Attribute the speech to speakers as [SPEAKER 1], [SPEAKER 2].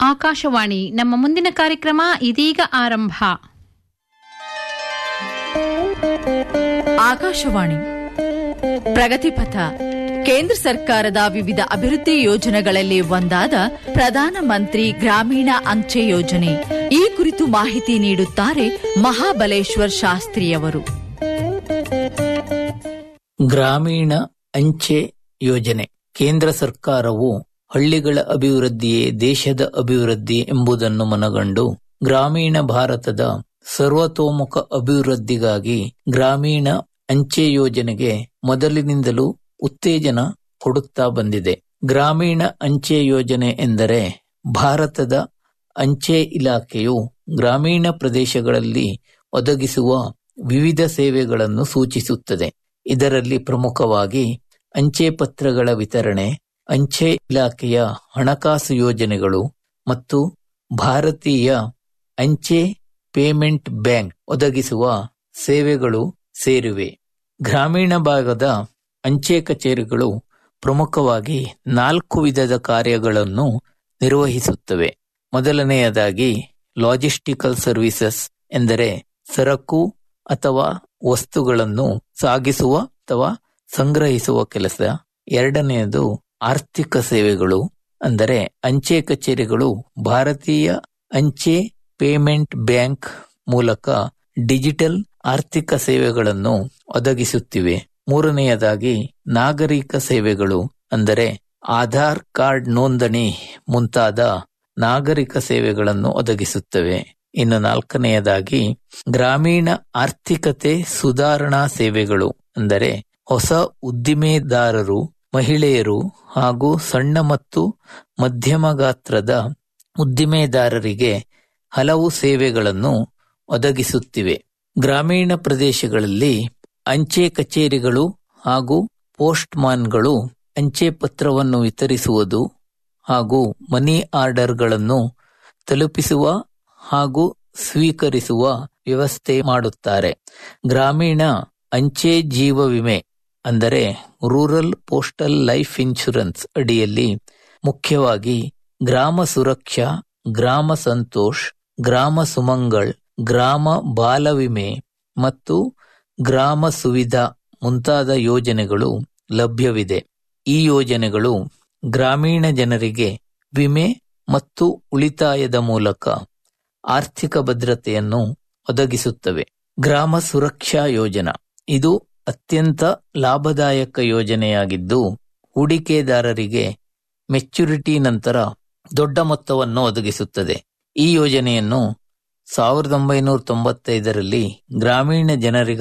[SPEAKER 1] ಆಕಾಶವಾಣಿ ನಮ್ಮ ಮುಂದಿನ ಕಾರ್ಯಕ್ರಮ ಇದೀಗ ಆರಂಭ
[SPEAKER 2] ಆಕಾಶವಾಣಿ ಪ್ರಗತಿಪಥ ಕೇಂದ್ರ ಸರ್ಕಾರದ ವಿವಿಧ ಅಭಿವೃದ್ಧಿ ಯೋಜನೆಗಳಲ್ಲಿ ಒಂದಾದ ಪ್ರಧಾನ ಮಂತ್ರಿ ಗ್ರಾಮೀಣ ಅಂಚೆ ಯೋಜನೆ ಈ ಕುರಿತು ಮಾಹಿತಿ ನೀಡುತ್ತಾರೆ ಮಹಾಬಲೇಶ್ವರ್ ಶಾಸ್ತ್ರಿಯವರು
[SPEAKER 3] ಗ್ರಾಮೀಣ ಅಂಚೆ ಯೋಜನೆ ಕೇಂದ್ರ ಸರ್ಕಾರವು ಹಳ್ಳಿಗಳ ಅಭಿವೃದ್ಧಿಯೇ ದೇಶದ ಅಭಿವೃದ್ಧಿ ಎಂಬುದನ್ನು ಮನಗಂಡು ಗ್ರಾಮೀಣ ಭಾರತದ ಸರ್ವತೋಮುಖ ಅಭಿವೃದ್ಧಿಗಾಗಿ ಗ್ರಾಮೀಣ ಅಂಚೆ ಯೋಜನೆಗೆ ಮೊದಲಿನಿಂದಲೂ ಉತ್ತೇಜನ ಕೊಡುತ್ತಾ ಬಂದಿದೆ ಗ್ರಾಮೀಣ ಅಂಚೆ ಯೋಜನೆ ಎಂದರೆ ಭಾರತದ ಅಂಚೆ ಇಲಾಖೆಯು ಗ್ರಾಮೀಣ ಪ್ರದೇಶಗಳಲ್ಲಿ ಒದಗಿಸುವ ವಿವಿಧ ಸೇವೆಗಳನ್ನು ಸೂಚಿಸುತ್ತದೆ ಇದರಲ್ಲಿ ಪ್ರಮುಖವಾಗಿ ಅಂಚೆ ಪತ್ರಗಳ ವಿತರಣೆ ಅಂಚೆ ಇಲಾಖೆಯ ಹಣಕಾಸು ಯೋಜನೆಗಳು ಮತ್ತು ಭಾರತೀಯ ಅಂಚೆ ಪೇಮೆಂಟ್ ಬ್ಯಾಂಕ್ ಒದಗಿಸುವ ಸೇವೆಗಳು ಸೇರಿವೆ ಗ್ರಾಮೀಣ ಭಾಗದ ಅಂಚೆ ಕಚೇರಿಗಳು ಪ್ರಮುಖವಾಗಿ ನಾಲ್ಕು ವಿಧದ ಕಾರ್ಯಗಳನ್ನು ನಿರ್ವಹಿಸುತ್ತವೆ ಮೊದಲನೆಯದಾಗಿ ಲಾಜಿಸ್ಟಿಕಲ್ ಸರ್ವಿಸಸ್ ಎಂದರೆ ಸರಕು ಅಥವಾ ವಸ್ತುಗಳನ್ನು ಸಾಗಿಸುವ ಅಥವಾ ಸಂಗ್ರಹಿಸುವ ಕೆಲಸ ಎರಡನೆಯದು ಆರ್ಥಿಕ ಸೇವೆಗಳು ಅಂದರೆ ಅಂಚೆ ಕಚೇರಿಗಳು ಭಾರತೀಯ ಅಂಚೆ ಪೇಮೆಂಟ್ ಬ್ಯಾಂಕ್ ಮೂಲಕ ಡಿಜಿಟಲ್ ಆರ್ಥಿಕ ಸೇವೆಗಳನ್ನು ಒದಗಿಸುತ್ತಿವೆ ಮೂರನೆಯದಾಗಿ ನಾಗರಿಕ ಸೇವೆಗಳು ಅಂದರೆ ಆಧಾರ್ ಕಾರ್ಡ್ ನೋಂದಣಿ ಮುಂತಾದ ನಾಗರಿಕ ಸೇವೆಗಳನ್ನು ಒದಗಿಸುತ್ತವೆ ಇನ್ನು ನಾಲ್ಕನೆಯದಾಗಿ ಗ್ರಾಮೀಣ ಆರ್ಥಿಕತೆ ಸುಧಾರಣಾ ಸೇವೆಗಳು ಅಂದರೆ ಹೊಸ ಉದ್ದಿಮೆದಾರರು ಮಹಿಳೆಯರು ಹಾಗೂ ಸಣ್ಣ ಮತ್ತು ಮಧ್ಯಮ ಗಾತ್ರದ ಉದ್ದಿಮೆದಾರರಿಗೆ ಹಲವು ಸೇವೆಗಳನ್ನು ಒದಗಿಸುತ್ತಿವೆ ಗ್ರಾಮೀಣ ಪ್ರದೇಶಗಳಲ್ಲಿ ಅಂಚೆ ಕಚೇರಿಗಳು ಹಾಗೂ ಪೋಸ್ಟ್ಮಾನ್ಗಳು ಅಂಚೆ ಪತ್ರವನ್ನು ವಿತರಿಸುವುದು ಹಾಗೂ ಮನಿ ಆರ್ಡರ್ಗಳನ್ನು ತಲುಪಿಸುವ ಹಾಗೂ ಸ್ವೀಕರಿಸುವ ವ್ಯವಸ್ಥೆ ಮಾಡುತ್ತಾರೆ ಗ್ರಾಮೀಣ ಅಂಚೆ ಜೀವ ವಿಮೆ ಅಂದರೆ ರೂರಲ್ ಪೋಸ್ಟಲ್ ಲೈಫ್ ಇನ್ಶೂರೆನ್ಸ್ ಅಡಿಯಲ್ಲಿ ಮುಖ್ಯವಾಗಿ ಗ್ರಾಮ ಸುರಕ್ಷಾ ಗ್ರಾಮ ಸಂತೋಷ್ ಗ್ರಾಮ ಸುಮಂಗಳ್ ಗ್ರಾಮ ಬಾಲ ವಿಮೆ ಮತ್ತು ಗ್ರಾಮ ಸುವಿಧಾ ಮುಂತಾದ ಯೋಜನೆಗಳು ಲಭ್ಯವಿದೆ ಈ ಯೋಜನೆಗಳು ಗ್ರಾಮೀಣ ಜನರಿಗೆ ವಿಮೆ ಮತ್ತು ಉಳಿತಾಯದ ಮೂಲಕ ಆರ್ಥಿಕ ಭದ್ರತೆಯನ್ನು ಒದಗಿಸುತ್ತವೆ ಗ್ರಾಮ ಸುರಕ್ಷಾ ಯೋಜನಾ ಇದು ಅತ್ಯಂತ ಲಾಭದಾಯಕ ಯೋಜನೆಯಾಗಿದ್ದು ಹೂಡಿಕೆದಾರರಿಗೆ ಮೆಚ್ಯುರಿಟಿ ನಂತರ ದೊಡ್ಡ ಮೊತ್ತವನ್ನು ಒದಗಿಸುತ್ತದೆ ಈ ಯೋಜನೆಯನ್ನು ಸಾವಿರದ ಒಂಬೈನೂರ ತೊಂಬತ್ತೈದರಲ್ಲಿ ಗ್ರಾಮೀಣ ಜನರಿಗಾಗಿ